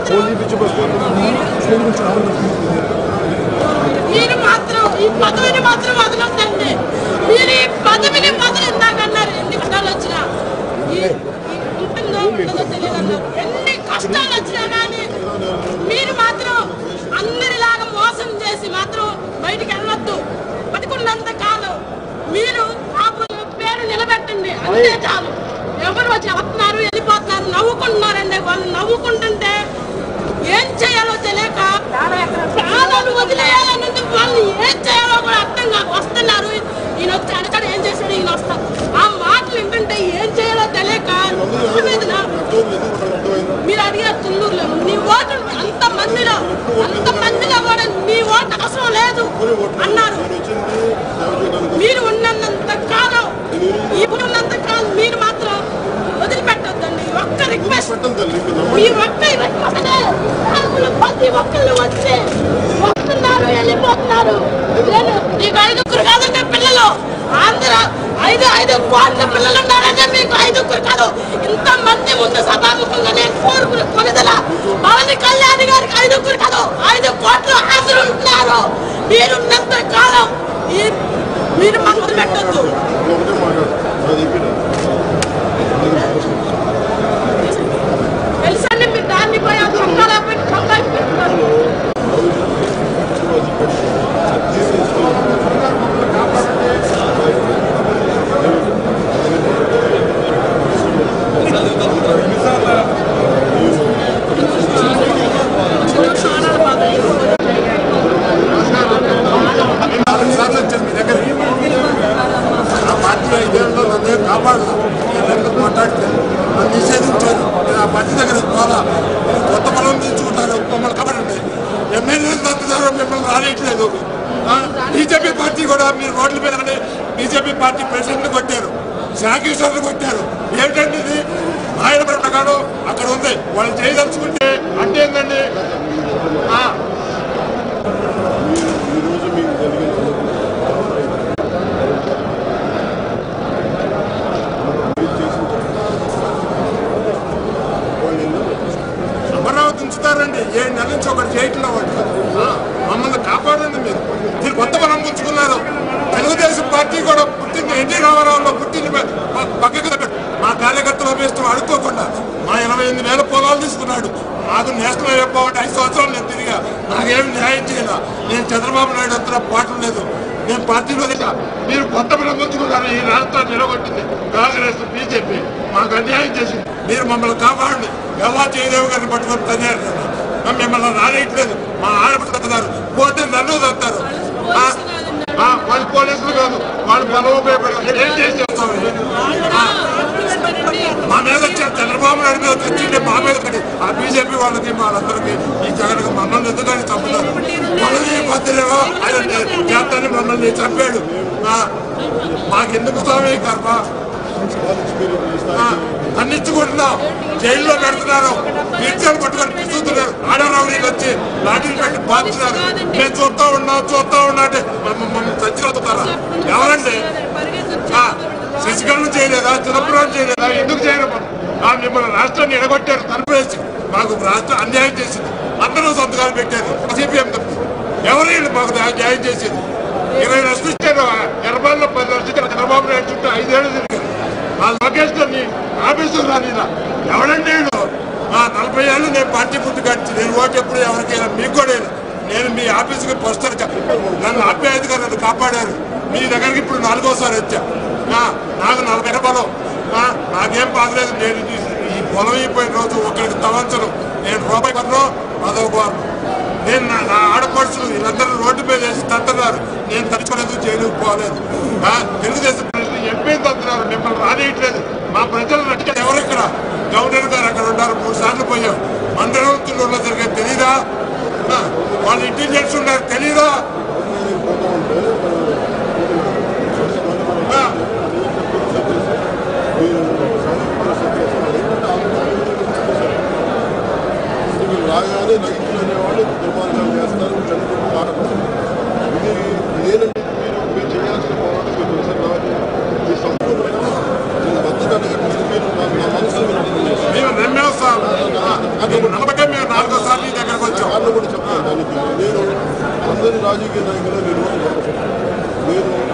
మీరు మాత్రం ఈ పదవిని మాత్రం వదలొద్దండి మీరు ఈ పదవిని మాత్రం ఇందాకన్నారు ఎన్ని కష్టాలు వచ్చినా ఈ- ఈ ఉంటుందో ఉండదో తెలియదన్నారు ఎన్ని కష్టాలు వచ్చినా కానీ మీరు మాత్రం అందరిలాగా మోసం చేసి మాత్రం బయటికి వెళ్ళొద్దు బతికున్నంత కాలం మీరు ఆ పేరు నిలబెట్టండి అంతే చాలు ఎవరు వచ్చి వస్తున్నారు వెళ్ళిపోతున్నారు నవ్వుకుంటున్నారండి వాళ్ళు నవ్వుకుంటుంటే ఏం చేయాలో తెలియక ప్రాణాలు వదిలేయాలని వాళ్ళు ఏం చేయాలో కూడా అర్థం కాక వస్తున్నారు ఈయన వచ్చి అడగడ ఏం చేశాడు ఈయన వస్తారు ఆ మాటలు వింటుంటే ఏం చేయాలో తెలియక ఆవేదన మీరు అడిగే తుల్లూరులో నీ ఓటు అంత మందిలో అంత మందిలో కూడా నీ ఓటు అవసరం లేదు అన్నారు మీరు ఉన్నంత కాలం ఇప్పుడు ఉన్నంత కాలం మీరు మాత్రం వదిలిపెట్టొద్దండి ఒక్క రిక్వెస్ట్ ఈ ఒక్క రిక్వెస్ట్ ప్రతి ఒక్కళ్ళు వచ్చి వస్తున్నారు వెళ్ళిపోతున్నారు నేను నీకు ఐదుగురు కాదండి పిల్లలు ఆంధ్ర ఐదు ఐదు కోట్ల పిల్లలు ఉన్నారంటే మీకు ఐదుగురు కాదు ఇంత మంది ముందు సభాముఖంగా నేను కోరుకుని కొనిదల పవన్ కళ్యాణ్ గారికి ఐదుగురు కాదు ఐదు కోట్ల ఆంధ్ర ఉంటున్నారు మీరున్నంత కాలం ఈ మీరు మనం వదిలిపెట్టొద్దు తెలుసండి మీరు దాన్ని పోయి ఆ చొక్కాలో పెట్టి చొక్కా పెట్టుకున్నారు నాలుగు సార్లు వచ్చాను మీ దగ్గరికి ఆ పార్టీ ఐదేళ్ళలో నన్ను ఏం కాపాడదు నేను ఎందుకు మాట్లాడలేదు నన్ను నిషేధించారు నేను ఆ పార్టీ దగ్గర పోలా నేను కొత్త పొలం తీసుకుంటాను మమ్మల్ని కాపాడండి ఎమ్మెల్యేలు తగ్గుతారో మిమ్మల్ని రానియట్లేదు బీజేపీ పార్టీ కూడా మీరు రోడ్ల మీద బీజేపీ పార్టీ ప్రెసిడెంట్ కొట్టారు శాఖీశ్వరులు కొట్టారు ఏమిటండి ఇది ఆయన ప్రకారం అక్కడ ఉంది వాళ్ళు చేయదలుచుకుంటే అంటే ఏంటండి ఆ, అమరావతి ఉంచుతారండి ఏడు నెలల నుంచి ఒకటి చేయట్లో మమ్మల్ని కాపాడండి మీరు మీరు కొత్త బలం పుంజుకున్నారు తెలుగుదేశం పార్టీ కూడా పుట్టింది ఎన్టీ రామారావులో పుట్టింది ప- ప- పక్కకు పెట్టు. మా కార్యకర్తల అభ్యర్థం అడుక్కోకుండా మా ఇరవై ఎనిమిది వేల పొలాలు తీసుకున్నాడు నాకు నేషనల్ అయిపోవాలి ఐదు సంవత్సరాలు నేను తిరిగా నాకేం న్యాయం చేయాల నేను చంద్రబాబు నాయుడు అంతా పాటలు లేదు నేను పార్టీలో లేక మీరు కొత్త బలం పుంజుకున్నారు ఈ రాష్ట్రాన్ని నిలగొట్టింది కాంగ్రెస్ బీజేపీ మాకు అన్యాయం చేసింది మీరు మమ్మల్ని కాపాడండి ఎలా చేయలేవు గారిని పట్టుకొని తన్నారు మేము మిమ్మల్ని రానియట్లేదు మా ఆడపడుతున్నారు పోతే నన్ను తగ్గుతారు వాళ్ళు పోలీసులు కాదు వాళ్ళు బలవపేపడు ఏం చేసి చేస్తామండి ఆ, మా మీద వచ్చారు చంద్రబాబు నాయుడు మీద వచ్చిండే మా మీద ఒకటి ఆ బీజేపీ వాళ్ళకి వాళ్ళందరికీ ఈ జగన్ మమ్మల్ని ఎందుకని చంపుతారు మనల్ని మధ్యలో ఆయన చేస్తాన్ని మమ్మల్ని చంపాడు ఆ, మాకెందుకు స్వామి కర్మ అన్నిచ్చుకుంటున్నాం జైల్లో పెడుతున్నారు వీర్చాలు పట్టుకొని పిసుతున్నారు ఆడరావులు వచ్చి లాఠీలు పెట్టి బాధిస్తున్నారు మేము చూస్తా ఉన్నాం చూస్తా ఉన్నా అంటే మమ్మ- మమ్మల్ని చచ్చిపోతారా ఎవరండి ఆ, శశికళను చేయలేదా చిదంబరం చేయలేదా ఎందుకు చేయరు ఆ మిమ్మల్ని రాష్ట్రాన్ని ఎడగొట్టారు తరపేసి మాకు రాష్ట్రం అన్యాయం చేసింది అందరూ సంతకాలు పెట్టారు సిపిఎం ఎవరు వీళ్ళు మాకు న్యాయం చేసేది ఇరవై లక్షలు ఇచ్చారు ఎర్రబాల్లో పది లక్షలు ఇచ్చారు చంద్రబాబు నాయుడు చుట్టూ ఐదేళ్ళు తిరిగారు ఆ లోకేష్ గారిని ఆఫీసు రాని ఎవడండి వీళ్ళు ఆ నలభై ఏళ్ళు నేను పార్టీ పుట్టు కట్టి నేను ఓటు ఎప్పుడు ఎవరికైనా మీకు కూడా వేయను. నేను మీ ఆఫీసుకి వస్తాను నన్ను ఆప్యాయతగా నన్ను కాపాడారు మీ దగ్గరికి ఇప్పుడు నాలుగోసారి వచ్చా ఆ, నాకు నలభై పొలం ఆ, నాకేం బాధలేదు నేను ఈ- ఈ పొలం అయిపోయిన రోజు ఒకరికి తవంచను నేను రూపాయి కొను అదొక వారం. నేను నా నా ఆడపడుచులు వీళ్ళందరూ రోడ్డు మీద వేసి తట్టున్నారు నేను తట్టుకోలేదు జైలుకు పోలేదు ఆ, తెలుగుదేశం ప్రజలు ఎంపీ తట్టున్నారు మిమ్మల్ని రానియట్లేదు మా ప్రజలు నట్ట ఎవరు ఇక్కడ గవర్నర్ గారు అక్కడ ఉన్నారు మూడు సార్లు పోయాం మండలంతుల్లో జరిగే తెలీదా ఆ, వాళ్ళు ఇంటెలిజెన్స్ ఉన్నారు తెలీదా ఆ, మీరు రాగానే రైతులు అనేవాళ్ళు దుర్మార్గాలు చేస్తారు చనిపోయి ఆడతారు ఇది ఇదేనండి మీరు మీరు చేయాల్సిన పోరాటం మీరు ఒకసారి రావాలి మీ సంపూర్ణమైన నేను బద్దగా మీరు నా నా మనసులో మీరు అర్థం చేసుకోవాలి. మేము నమ్మాం సార్ ఆ, మేము నమ్మకం మేము నాలుగో కాదని రాజకీయ నాయకులు నేను నేను